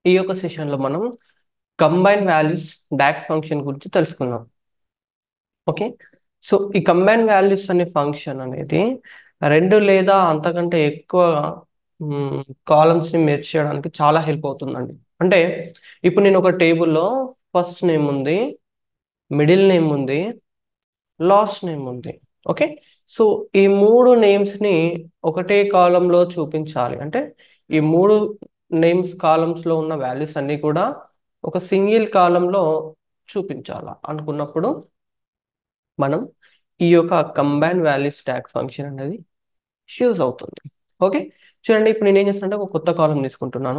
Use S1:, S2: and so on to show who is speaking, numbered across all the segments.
S1: ఈ యొక్క సెషన్లో మనం కంబైన్ వాల్యూస్ డాక్స్ ఫంక్షన్ గురించి తెలుసుకుందాం ఓకే సో ఈ కంబైన్ వాల్యూస్ అనే ఫంక్షన్ అనేది రెండు లేదా అంతకంటే ఎక్కువ కాలమ్స్ని మెర్జ్ చేయడానికి చాలా హెల్ప్ అవుతుందండి అంటే ఇప్పుడు నేను ఒక టేబుల్లో ఫస్ట్ నేమ్ ఉంది మిడిల్ నేమ్ ఉంది లాస్ట్ నేమ్ ఉంది ఓకే సో ఈ మూడు నేమ్స్ని ఒకటే కాలంలో చూపించాలి అంటే ఈ మూడు నేమ్స్ కాలమ్స్లో ఉన్న వాల్యూస్ అన్నీ కూడా ఒక సింగిల్ కాలంలో చూపించాలా అనుకున్నప్పుడు మనం ఈ యొక్క కంబైన్ వాల్యూస్ ట్యాక్స్ ఫంక్షన్ అనేది యూజ్ అవుతుంది ఓకే చూడండి ఇప్పుడు నేను ఏం చేస్తానంటే ఒక కొత్త కాలం తీసుకుంటున్నాను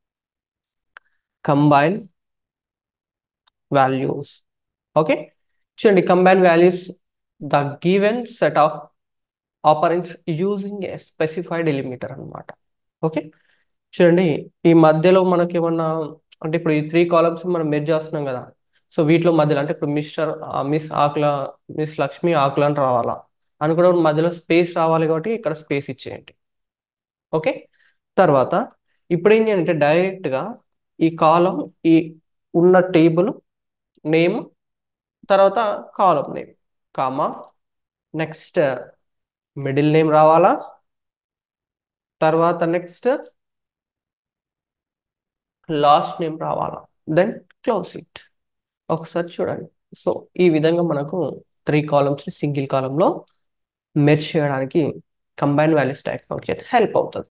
S1: కంబైన్ వాల్యూస్ ఓకే చూడండి combine values the given set of operands using a specified delimiter అనమాట ఓకే చూడండి ఈ మధ్యలో మనకి ఏమన్నా అంటే ఇప్పుడు ఈ త్రీ కాలమ్స్ మనం మెర్జ్ చేస్తున్నాం కదా సో వీటిలో మధ్యలో అంటే ఇప్పుడు mister miss Akula miss Lakshmi Akula అని రావాలా అనుకున్నప్పుడు మధ్యలో స్పేస్ రావాలి కాబట్టి ఇక్కడ స్పేస్ ఇచ్చేయండి ఓకే తర్వాత ఇప్పుడు ఏం చేయాలంటే డైరెక్ట్గా ఈ కాలం ఈ ఉన్న టేబుల్ నేమ్ తర్వాత column name comma next middle name రావాలా తర్వాత నెక్స్ట్ లాస్ట్ నేమ్ రావాలా దెన్ క్లోజ్ ఇట్ ఒకసారి చూడండి సో ఈ విధంగా మనకు త్రీ కాలమ్స్ని సింగిల్ కాలంలో మెర్జ్ చేయడానికి combine values tax function help అవుతుంది